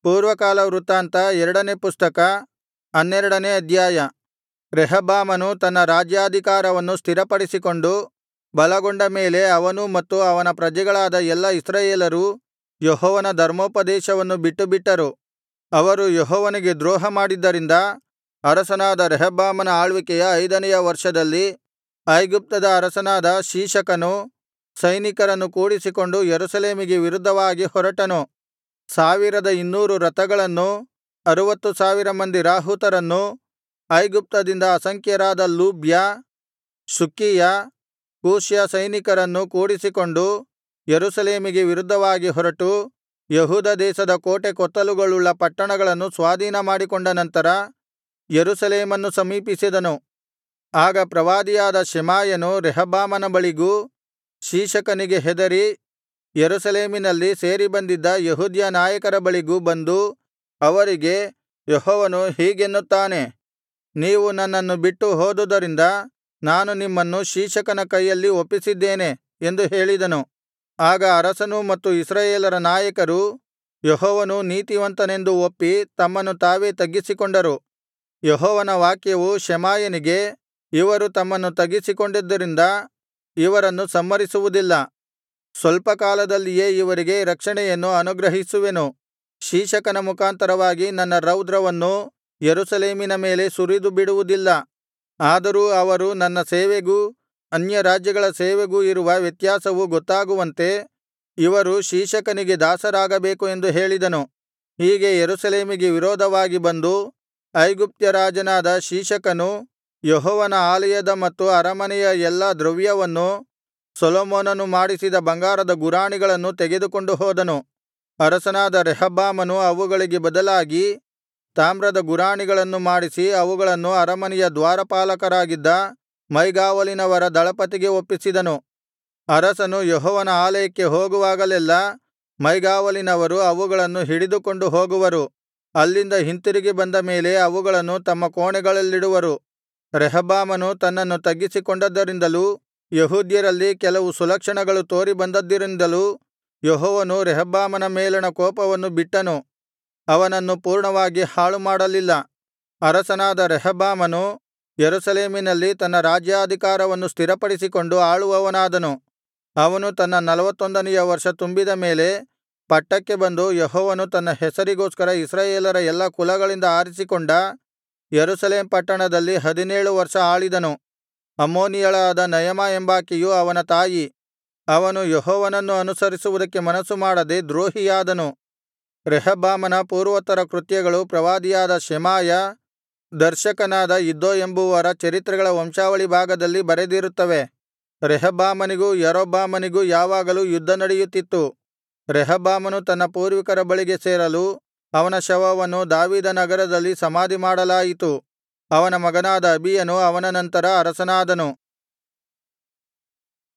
ಪೂರ್ವಕಾಲ ವೃತ್ತಾಂತ ಎರಡನೇ ಪುಸ್ತಕ ಹನ್ನೆರಡನೇ ಅಧ್ಯಾಯ ರೆಹಬ್ಬಾಮನು ತನ್ನ ರಾಜ್ಯಾಧಿಕಾರವನ್ನು ಸ್ಥಿರಪಡಿಸಿಕೊಂಡು ಬಲಗೊಂಡ ಮೇಲೆ ಅವನೂ ಮತ್ತು ಅವನ ಪ್ರಜೆಗಳಾದ ಎಲ್ಲಾ ಇಸ್ರಾಯೇಲರೂ ಯೆಹೋವನ ಧರ್ಮೋಪದೇಶವನ್ನು ಬಿಟ್ಟುಬಿಟ್ಟರು ಅವರು ಯೆಹೋವನಿಗೆ ದ್ರೋಹಮಾಡಿದ್ದರಿಂದ ಅರಸನಾದ ರೆಹಬ್ಬಾಮನ ಆಳ್ವಿಕೆಯ ಐದನೆಯ ವರ್ಷದಲ್ಲಿ ಐಗುಪ್ತದ ಅರಸನಾದ ಶೀಶಕನು ಸೈನಿಕರನ್ನು ಕೂಡಿಸಿಕೊಂಡು ಯೆರೂಸಲೇಮಿಗೆ ವಿರುದ್ಧವಾಗಿ ಹೊರಟನು ಸಾವಿರದ ಇನ್ನೂರು ರಥಗಳನ್ನೂ ಅರುವತ್ತು ಸಾವಿರ ಮಂದಿ ರಾಹುತರನ್ನೂ ಐಗುಪ್ತದಿಂದ ಅಸಂಖ್ಯರಾದ ಲೂಬ್ಯ ಶುಕ್ಕೀಯ ಕೂಷ್ಯ ಸೈನಿಕರನ್ನೂ ಕೂಡಿಸಿಕೊಂಡು ಯೆರೂಸಲೇಮಿಗೆ ವಿರುದ್ಧವಾಗಿ ಹೊರಟು ಯೆಹೂದ ದೇಶದ ಕೋಟೆ ಕೊತ್ತಲುಗಳುಳ್ಳ ಪಟ್ಟಣಗಳನ್ನು ಸ್ವಾಧೀನಮಾಡಿಕೊಂಡ ನಂತರ ಯೆರೂಸಲೇಮನ್ನು ಸಮೀಪಿಸಿದನು ಆಗ ಪ್ರವಾದಿಯಾದ ಶೆಮಾಯನು ರೆಹಬ್ಬಾಮನ ಬಳಿಗೂ ಶೀಶಕನಿಗೆ ಹೆದರಿ ಯೆರೂಸಲೇಮಿನಲ್ಲಿ ಸೇರಿಬಂದಿದ್ದ ಯೆಹೂದ್ಯ ನಾಯಕರ ಬಳಿಗೂ ಬಂದು ಅವರಿಗೆ ಯೆಹೋವನು ಹೀಗೆನ್ನುತ್ತಾನೆ ನೀವು ನನ್ನನ್ನು ಬಿಟ್ಟು ಹೋದುದರಿಂದ ನಾನು ನಿಮ್ಮನ್ನು ಶೀಶಕನ ಕೈಯಲ್ಲಿ ಒಪ್ಪಿಸಿದ್ದೇನೆ ಎಂದು ಹೇಳಿದನು ಆಗ ಅರಸನೂ ಮತ್ತು ಇಸ್ರಾಯೇಲರ ನಾಯಕರೂ ಯೆಹೋವನು ನೀತಿವಂತನೆಂದು ಒಪ್ಪಿ ತಮ್ಮನ್ನು ತಾವೇ ತಗ್ಗಿಸಿಕೊಂಡರು ಯೆಹೋವನ ವಾಕ್ಯವು ಶೆಮಾಯನಿಗೆ ಇವರು ತಮ್ಮನ್ನು ತಗ್ಗಿಸಿಕೊಂಡಿದ್ದರಿಂದ ಇವರನ್ನು ಸಂಹರಿಸುವುದಿಲ್ಲ ಸ್ವಲ್ಪ ಕಾಲದಲ್ಲಿಯೇ ಇವರಿಗೆ ರಕ್ಷಣೆಯನ್ನು ಅನುಗ್ರಹಿಸುವೆನು ಶೀಶಕನ ಮುಖಾಂತರವಾಗಿ ನನ್ನ ರೌದ್ರವನ್ನು ಯೆರೂಸಲೇಮಿನ ಮೇಲೆ ಸುರಿದುಬಿಡುವುದಿಲ್ಲ ಆದರೂ ಅವರು ನನ್ನ ಸೇವೆಗೂ ಅನ್ಯರಾಜ್ಯಗಳ ಸೇವೆಗೂ ಇರುವ ವ್ಯತ್ಯಾಸವು ಗೊತ್ತಾಗುವಂತೆ ಇವರು ಶೀಶಕನಿಗೆ ದಾಸರಾಗಬೇಕು ಎಂದು ಹೇಳಿದನು ಹೀಗೆ ಯೆರೂಸಲೇಮಿಗೆ ವಿರೋಧವಾಗಿ ಬಂದು ಐಗುಪ್ತ್ಯ ರಾಜನಾದ ಶೀಶಕನು ಯೆಹೋವನ ಆಲಯದ ಮತ್ತು ಅರಮನೆಯ ಎಲ್ಲಾ ದ್ರವ್ಯವನ್ನೂ ಸೊಲೊಮೋನನು ಮಾಡಿಸಿದ ಬಂಗಾರದ ಗುರಾಣಿಗಳನ್ನು ತೆಗೆದುಕೊಂಡು ಹೋದನು ಅರಸನಾದ ರೆಹಬ್ಬಾಮನು ಅವುಗಳಿಗೆ ಬದಲಾಗಿ ತಾಮ್ರದ ಗುರಾಣಿಗಳನ್ನು ಮಾಡಿಸಿ ಅವುಗಳನ್ನು ಅರಮನೆಯ ದ್ವಾರಪಾಲಕರಾಗಿದ್ದ ಮೈಗಾವಲಿನವರ ದಳಪತಿಗೆ ಒಪ್ಪಿಸಿದನು ಅರಸನು ಯೆಹೋವನ ಆಲಯಕ್ಕೆ ಹೋಗುವಾಗಲೆಲ್ಲಾ ಮೈಗಾವಲಿನವರು ಅವುಗಳನ್ನು ಹಿಡಿದುಕೊಂಡು ಹೋಗುವರು ಅಲ್ಲಿಂದ ಹಿಂತಿರುಗಿ ಬಂದ ಮೇಲೆ ಅವುಗಳನ್ನು ತಮ್ಮ ಕೋಣೆಗಳಲ್ಲಿಡುವರು ರೆಹಬ್ಬಾಮನು ತನ್ನನ್ನು ತಗ್ಗಿಸಿಕೊಂಡದ್ದರಿಂದಲೂ ಯೆಹೂದ್ಯರಲ್ಲಿ ಕೆಲವು ಸುಲಕ್ಷಣಗಳು ತೋರಿಬಂದದ್ದರಿಂದಲೂ ಯೆಹೋವನು ರೆಹಬ್ಬಾಮನ ಮೇಲಣ ಕೋಪವನ್ನು ಬಿಟ್ಟನು ಅವನನ್ನು ಪೂರ್ಣವಾಗಿ ಹಾಳುಮಾಡಲಿಲ್ಲ ಅರಸನಾದ ರೆಹಬ್ಬಾಮನು ಯೆರೂಸಲೇಮಿನಲ್ಲಿ ತನ್ನ ರಾಜ್ಯಾಧಿಕಾರವನ್ನು ಸ್ಥಿರಪಡಿಸಿಕೊಂಡು ಆಳುವವನಾದನು ಅವನು ತನ್ನ ನಲವತ್ತೊಂದನೆಯ ವರ್ಷ ತುಂಬಿದ ಮೇಲೆ ಪಟ್ಟಕ್ಕೆ ಬಂದು ಯೆಹೋವನು ತನ್ನ ಹೆಸರಿಗೋಸ್ಕರ ಇಸ್ರಾಯೇಲರ ಎಲ್ಲಾ ಕುಲಗಳಿಂದ ಆರಿಸಿಕೊಂಡ ಯೆರೂಸಲೇಮ್ ಪಟ್ಟಣದಲ್ಲಿ ಹದಿನೇಳು ವರ್ಷ ಆಳಿದನು ಅಮ್ಮೋನಿಯಳಾದ ನಯಮ ಎಂಬಾಕೆಯು ಅವನ ತಾಯಿ ಅವನು ಯೆಹೋವನನ್ನು ಅನುಸರಿಸುವುದಕ್ಕೆ ಮನಸ್ಸುಮಾಡದೆ ದ್ರೋಹಿಯಾದನು ರೆಹಬ್ಬಾಮನ ಪೂರ್ವೋತ್ತರ ಕೃತ್ಯಗಳು ಪ್ರವಾದಿಯಾದ ಶೆಮಾಯ ದರ್ಶಕನಾದ ಇದ್ದೋ ಎಂಬುವರ ಚರಿತ್ರೆಗಳ ವಂಶಾವಳಿ ಭಾಗದಲ್ಲಿ ಬರೆದಿರುತ್ತವೆ ರೆಹಬ್ಬಾಮನಿಗೂ ಯಾರೊಬ್ಬಾಮನಿಗೂ ಯಾವಾಗಲೂ ಯುದ್ಧ ನಡೆಯುತ್ತಿತ್ತು ರೆಹಬ್ಬಾಮನು ತನ್ನ ಪೂರ್ವಿಕರ ಬಳಿಗೆ ಸೇರಲು ಅವನ ಶವವನ್ನು ದಾವೀದನಗರದಲ್ಲಿ ಸಮಾಧಿಮಾಡಲಾಯಿತು ಅವನ ಮಗನಾದ ಅಬೀಯನು ಅವನ ನಂತರ ಅರಸನಾದನು